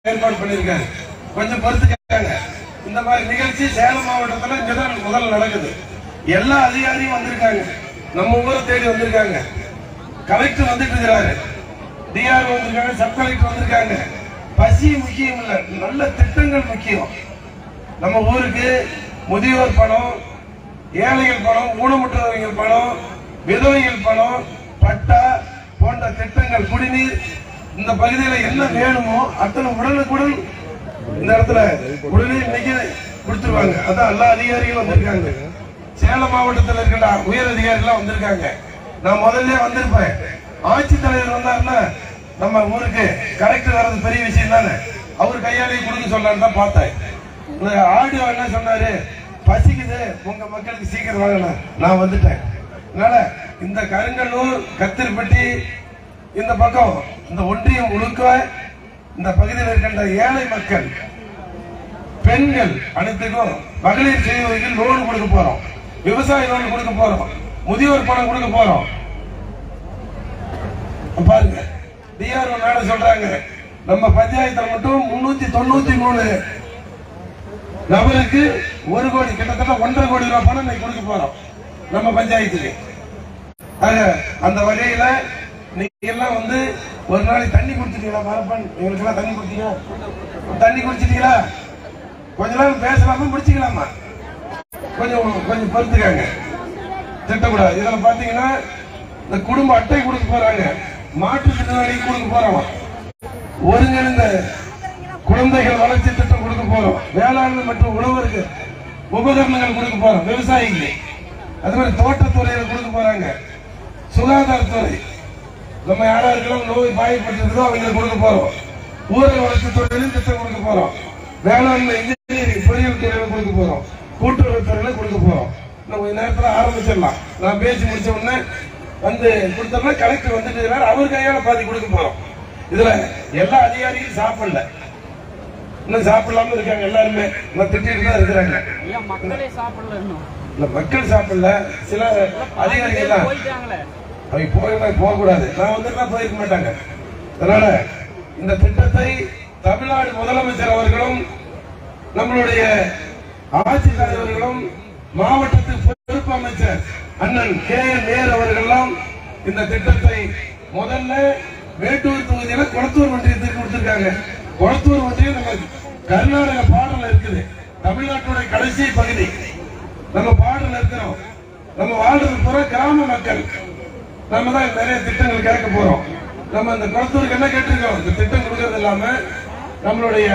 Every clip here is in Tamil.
ஏற்பாடு பண்ணிருக்காங்க கொஞ்சம் பொறுத்துக்காங்க இந்த மாதிரி நிகழ்ச்சி சேலம் மாவட்டத்துல இங்கதான் முதல்ல நடக்குது எல்லா அதிகாரியும் வந்திருக்காங்க நம்ம ஊரை தேடி வந்திருக்காங்க கலெக்டர் வந்துட்டு இருக்கிறாரு டிஆர் வந்திருக்காங்க சப் கலெக்டர் வந்திருக்காங்க பசி முக்கியம் இல்ல நல்ல திட்டங்கள் முக்கியம் நம்ம ஊருக்கு முதியோர் பணம் ஏழைகள் பணம் ஊனமுற்றவர்கள் பணம் விதவைகள் பணம் பட்டா போன்ற திட்டங்கள் குடிநீர் இந்த பகுதியில் என்ன வேணுமோ அத்தனை உடனுக்குடன் இந்த இடத்துல உடனே இன்னைக்கு கொடுத்துருவாங்க அதான் எல்லா அதிகாரிகளும் வந்திருக்காங்க சேலம் மாவட்டத்தில் இருக்கின்ற உயர் அதிகாரிகள் வந்திருக்காங்க நான் முதல்ல வந்திருப்பேன் ஆட்சித்தலைவர் வந்தாருன்னா நம்ம ஊருக்கு கலெக்டர் வர்றது பெரிய விஷயம் தானே அவர் கையாலேயே கொடுக்க சொல்லலான்னு தான் பார்த்தேன் இந்த ஆடியோ என்ன சொன்னாரு பசிக்குது உங்க மக்களுக்கு சீக்கிரம் வாங்கணும் நான் வந்துட்டேன் அதனால இந்த கருங்கல்லூர் கத்திரிப்பட்டி இந்த பக்கம் இந்த ஒன்றியம் முழுக்க இந்த பகுதியில் இருக்கின்ற ஏழை மக்கள் பெண்கள் அனைத்துக்கும் மகளிர் சுய லோன் கொடுக்க போறோம் விவசாய லோன் கொடுக்க போறோம் முதியோர் பணம் கொடுக்க போறோம் பாருங்க டிஆர்ஓ மேடம் சொல்றாங்க நம்ம பஞ்சாயத்துல மட்டும் முன்னூத்தி தொண்ணூத்தி மூணு நபருக்கு ஒரு கோடி கிட்டத்தட்ட ஒன்றரை கோடி ரூபாய் பணம் இன்னைக்கு கொடுக்க போறோம் நம்ம பஞ்சாயத்துக்கு ஆக அந்த வகையில நீங்க எல்லாம் வந்து ஒரு நாளைக்கு தண்ணி குடிச்சிட்டீங்களா மரப்பன் இவங்களுக்கு எல்லாம் தண்ணி குடிச்சீங்க தண்ணி குடிச்சிட்டீங்களா கொஞ்ச நேரம் பேசலாமா முடிச்சுக்கலாமா கொஞ்சம் கொஞ்சம் பொறுத்துக்காங்க திட்டக்கூடாது இதுல பாத்தீங்கன்னா இந்த குடும்ப அட்டை கொடுக்க போறாங்க மாற்றுத்திறனாளிக்கு கொடுக்க போறோம் ஒருங்கிணைந்த குழந்தைகள் வளர்ச்சி திட்டம் கொடுக்க போறோம் வேளாண்மை மற்றும் உழவருக்கு உபகரணங்கள் கொடுக்க போறோம் விவசாயிக்கு அது மாதிரி தோட்டத்துறையில கொடுக்க போறாங்க சுகாதாரத்துறை நம்ம யாராருக்கெல்லாம் நோய் பாயப்பட்டிருக்கோ அவங்களுக்கு கொடுக்க போறோம் ஊரக வளர்ச்சி துறையிலும் திட்டம் கொடுக்க போறோம் வேளாண்மை இன்ஜினியரிங் பொறியியல் துறையில கொடுக்க போறோம் கூட்டுறவு துறையில கொடுக்க போறோம் இன்னும் கொஞ்ச நேரத்துல ஆரம்பிச்சிடலாம் நான் பேசி முடிச்ச உடனே வந்து கொடுத்தோம்னா கலெக்டர் வந்துட்டு இருக்கிறாரு அவர் கையால பாதி கொடுக்க போறோம் இதுல எல்லா அதிகாரியும் சாப்பிடல இன்னும் சாப்பிடலாம இருக்காங்க எல்லாருமே இன்னும் திட்டிட்டு தான் இருக்கிறாங்க ஐயா மக்களே சாப்பிடல இன்னும் இந்த மக்கள் சாப்பிடல சில அதிகாரிகள் தான் போயிட்டாங்களே அவங்க போய் போக கூடாது நான் வந்துருந்தா போயிருக்க மாட்டாங்க அதனால இந்த திட்டத்தை தமிழ்நாடு முதலமைச்சர் அவர்களும் நம்மளுடைய ஆட்சித் தலைவர்களும் மாவட்டத்துக்கு பொறுப்பு அமைச்சர் அண்ணன் கே என் நேர் அவர்கள்லாம் இந்த திட்டத்தை முதல்ல மேட்டூர் தொகுதியில குளத்தூர் ஒன்றியத்துக்கு கொடுத்திருக்காங்க குளத்தூர் ஒன்றியம் நம்ம கர்நாடக பாடல இருக்குது தமிழ்நாட்டுடைய கடைசி பகுதி நம்ம பாடல இருக்கிறோம் நம்ம வாழ்றது பூரா கிராம மக்கள் நம்ம தான் நிறைய திட்டங்கள் கேட்க போறோம் நம்ம இந்த குளத்தூருக்கு என்ன கேட்டிருக்கோம் இந்த திட்டம் கொடுக்கறது இல்லாம நம்மளுடைய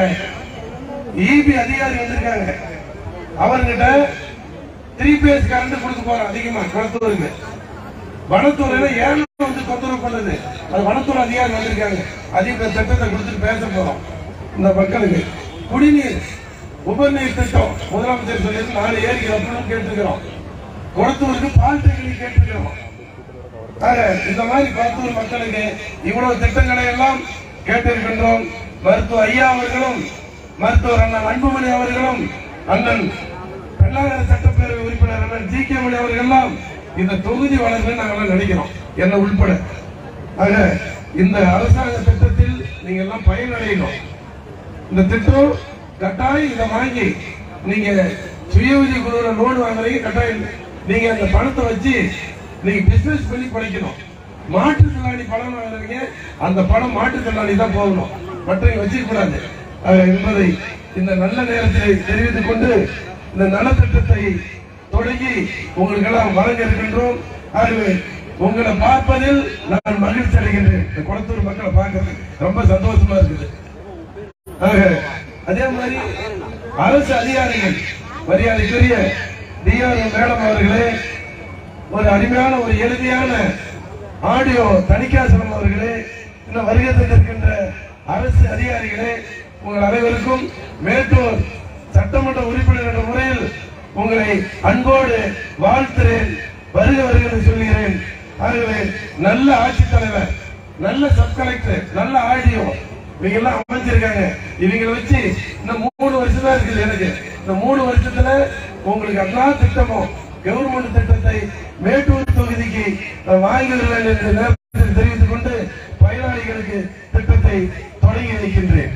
இபி அதிகாரி வந்திருக்காங்க அவர்கிட்ட த்ரீ பேஸ் கரண்ட் கொடுக்க போறோம் அதிகமா குளத்தூருக்கு வனத்துறையில ஏழை வந்து தொந்தரவு பண்ணுது அது வனத்துறை அதிகாரி வந்திருக்காங்க அதிக திட்டத்தை கொடுத்துட்டு பேச போறோம் இந்த மக்களுக்கு குடிநீர் உபநீர் திட்டம் முதலமைச்சர் சொல்லி நாலு ஏரி அப்படின்னு கேட்டிருக்கிறோம் குளத்தூருக்கு பால் டெக்னிக் கேட்டிருக்கிறோம் ஆக, இந்த மாதிரி குளத்தூர் மக்களுக்கு இவ்வளவு திட்டங்களை எல்லாம் கேட்டிருக்கின்றோம் மருத்துவ ஐயா அவர்களும் மருத்துவர் அண்ணன் அன்புமணி அவர்களும் அண்ணன் பெண்ணாகர சட்டப்பேரவை உறுப்பினர் அண்ணன் ஜி கே மணி அவர்கள் எல்லாம் இந்த தொகுதி வளர்ந்து நாங்கள் நினைக்கிறோம் என்ன உள்பட ஆக இந்த அரசாங்க திட்டத்தில் நீங்க எல்லாம் பயனடையணும் இந்த திட்டம் கட்டாயம் இதை வாங்கி நீங்க சுய உதவி குழுல லோன் வாங்குறீங்க கட்டாயம் நீங்க அந்த பணத்தை வச்சு நீங்க பிசினஸ் பண்ணி படிக்கணும் மாற்றுத்திறனாளி பணம் வாங்குறீங்க அந்த பணம் மாற்றுத்திறனாளி தான் போகணும் மற்றவங்க வச்சுக்க கூடாது அஹ் என்பதை இந்த நல்ல நேரத்தில் தெரிவித்துக் கொண்டு இந்த நலத்திட்டத்தை தொடங்கி உங்களுக்கு எல்லாம் வழங்க இருக்கின்றோம் ஆகவே உங்களை பார்ப்பதில் நான் மகிழ்ச்சி அடைகின்றேன் இந்த குளத்தூர் மக்களை பார்க்கறது ரொம்ப சந்தோஷமா இருக்குது ஆக, அதே மாதிரி அரசு அதிகாரிகள் மரியாதைக்குரிய டிஆர் மேடம் அவர்களே ஒரு அருமையான ஒரு எளிமையான ஆடியோ தணிக்காசலம் அவர்களே இன்னும் வருகை தந்திருக்கின்ற அரசு அதிகாரிகளே உங்கள் அனைவருக்கும் மேட்டூர் சட்டமன்ற உறுப்பினர் என்ற முறையில் உங்களை அன்போடு வாழ்த்துறேன் வருக வருக என்று சொல்கிறேன் ஆகவே நல்ல ஆட்சித்தலைவர் நல்ல சப் கலெக்டர் நல்ல ஆடியோ இவங்க எல்லாம் அமைச்சிருக்காங்க இவங்களை வச்சு இந்த மூணு வருஷம் தான் இருக்குது எனக்கு இந்த மூணு வருஷத்துல உங்களுக்கு எல்லா திட்டமும் கவர்மெண்ட் திட்டத்தை மேட்டூர் தொகுதிக்கு நான் வாங்கி வருவேன் என்று நேரத்தில் தெரிவித்துக் கொண்டு பயனாளிகளுக்கு திட்டத்தை தொடங்கி வைக்கின்றேன்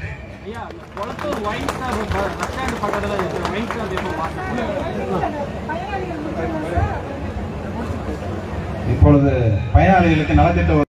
ஐயா அந்த Kolathur wine star bus stand பக்கத்துல இருக்கிற ஒயின் ஸ்டார் எப்போ மாற்றணும் இப்பொழுது பயனாளிகளுக்கு நலத்திட்ட